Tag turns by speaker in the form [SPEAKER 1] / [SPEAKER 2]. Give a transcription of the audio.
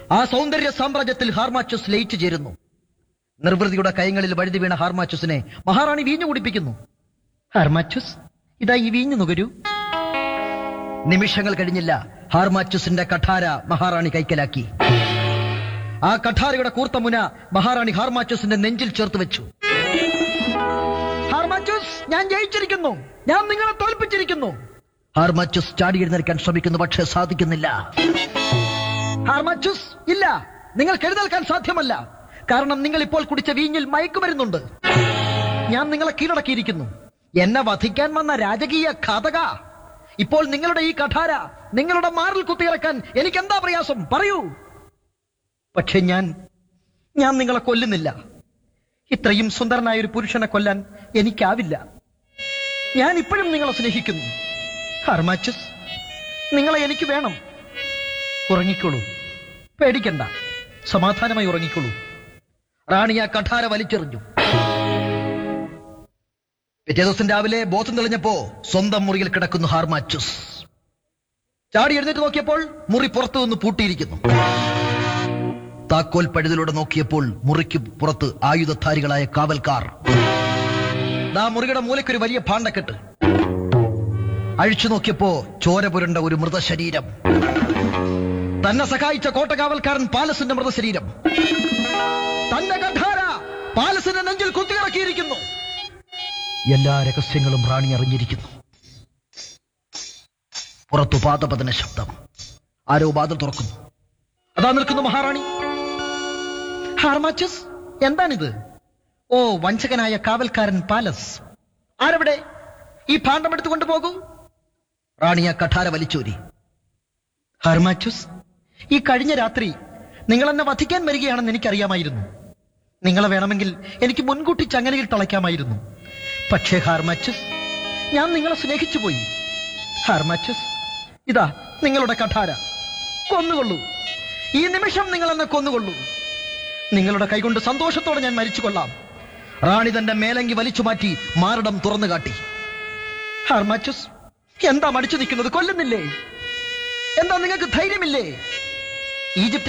[SPEAKER 1] ആ സൗന്ദര്യ സാമ്രാജ്യത്തിൽ ഹാർമാച്ചസ് ലയിച്ചു ചേരുന്നു നിർവൃതിയുടെ കൈകളിൽ വഴുതി വീണ ഹാർമാച്ചസിനെ മഹാറാണി വീഞ്ഞു കുടിപ്പിക്കുന്നു ഹാർമാച്ചസ് ഇതാ ഈ വീഞ്ഞു നുകരൂ നിമിഷങ്ങൾ കഴിഞ്ഞില്ല ഹാർമാച്ചസിന്റെ കഠാര മഹാറാണി കൈക്കലാക്കി ആ കഠാരയുടെ കൂർത്ത മുന മഹാറാണി ഹാർമാച്ചസിന്റെ നെഞ്ചിൽ ചേർത്ത് വെച്ചു ഹാർമാച്ചസ് ഞാൻ ജയിച്ചിരിക്കുന്നു ഞാൻ നിങ്ങളെ തോൽപ്പിച്ചിരിക്കുന്നു ഹാർമാച്ചസ് ചാടി എഴുന്നേൽക്കാൻ ശ്രമിക്കുന്നു പക്ഷേ സാധിക്കുന്നില്ല ഹാർമാച്ചസ് ഇല്ല നിങ്ങൾക്ക് എഴുന്നേൽക്കാൻ സാധ്യമല്ല കാരണം നിങ്ങൾ ഇപ്പോൾ കുടിച്ച വീഞ്ഞിൽ മയക്കുമരുന്നുണ്ട് ഞാൻ നിങ്ങളെ കീഴടക്കിയിരിക്കുന്നു എന്നെ വധിക്കാൻ വന്ന രാജകീയ ഘാതക ഇപ്പോൾ നിങ്ങളുടെ ഈ കഠാര നിങ്ങളുടെ മാറിൽ കുത്തിയിറക്കാൻ എനിക്ക് എന്താ പ്രയാസം പറയൂ പക്ഷെ ഞാൻ ഞാൻ നിങ്ങളെ കൊല്ലുന്നില്ല ഇത്രയും സുന്ദരനായ ഒരു പുരുഷനെ കൊല്ലാൻ എനിക്കാവില്ല ഞാൻ ഇപ്പോഴും നിങ്ങളെ സ്നേഹിക്കുന്നു ഹർമാച്ചസ് നിങ്ങളെ എനിക്ക് വേണം ഉറങ്ങിക്കോളൂ പേടിക്കണ്ട സമാധാനമായി ഉറങ്ങിക്കോളൂ റാണി ആ കഠാര വലിച്ചെറിഞ്ഞു പിറ്റേ ദിവസം രാവിലെ ബോധം തെളിഞ്ഞപ്പോ സ്വന്തം മുറിയിൽ കിടക്കുന്നു ഹാർമാച്ചസ് ചാടി എഴുന്നേറ്റ് നോക്കിയപ്പോൾ മുറി പുറത്തു നിന്ന് പൂട്ടിയിരിക്കുന്നു താക്കോൽ പഴുതിലൂടെ നോക്കിയപ്പോൾ മുറിക്ക് പുറത്ത് ആയുധധാരികളായ കാവൽക്കാർ ദാ മുറിയുടെ മൂലയ്ക്കൊരു വലിയ ഭാണ്ഡക്കെട്ട് അഴിച്ചു നോക്കിയപ്പോ ചോര പുരണ്ട ഒരു മൃതശരീരം തന്നെ സഹായിച്ച കോട്ടകാവൽക്കാരൻ പാലസിന്റെ മൃതശരീരം തന്റെ കഠാര പാലസിന്റെ നെഞ്ചിൽ കുത്തിയിറക്കിയിരിക്കുന്നു എല്ലാ രഹസ്യങ്ങളും റാണി അറിഞ്ഞിരിക്കുന്നു പുറത്തു പാദപതന ശബ്ദം ആരോ വാതിൽ തുറക്കുന്നു അതാ നിൽക്കുന്നു മഹാറാണി ഹാർമാച്ചസ് എന്താണിത് ഓ വഞ്ചകനായ കാവൽക്കാരൻ പാലസ് ആരവിടെ ഈ ഭാണ്ഡം എടുത്തു കൊണ്ടുപോകൂ റാണി ആ കഠാര വലിച്ചൂരി ഹർമാച്ചസ് ഈ കഴിഞ്ഞ രാത്രി നിങ്ങൾ എന്നെ വധിക്കാൻ വരികയാണെന്ന് എനിക്കറിയാമായിരുന്നു നിങ്ങളെ വേണമെങ്കിൽ എനിക്ക് മുൻകൂട്ടി ചങ്ങലയിൽ തളയ്ക്കാമായിരുന്നു പക്ഷേ ഹാർമാച്ചസ് ഞാൻ നിങ്ങളെ സ്നേഹിച്ചു പോയി ഹാർമാച്ചസ് ഇതാ നിങ്ങളുടെ കഠാര കൊന്നുകൊള്ളൂ ഈ നിമിഷം നിങ്ങൾ എന്നെ കൊന്നുകൊള്ളൂ നിങ്ങളുടെ കൈകൊണ്ട് സന്തോഷത്തോടെ ഞാൻ മരിച്ചു കൊള്ളാം റാണി തന്റെ മേലങ്കി വലിച്ചു മാറ്റി മാരടം തുറന്നു കാട്ടി ഹാർമാച്ചസ് എന്താ മടിച്ചു നിൽക്കുന്നത് കൊല്ലുന്നില്ലേ എന്താ നിങ്ങൾക്ക് ധൈര്യമില്ലേ ഈജിപ്തിൽ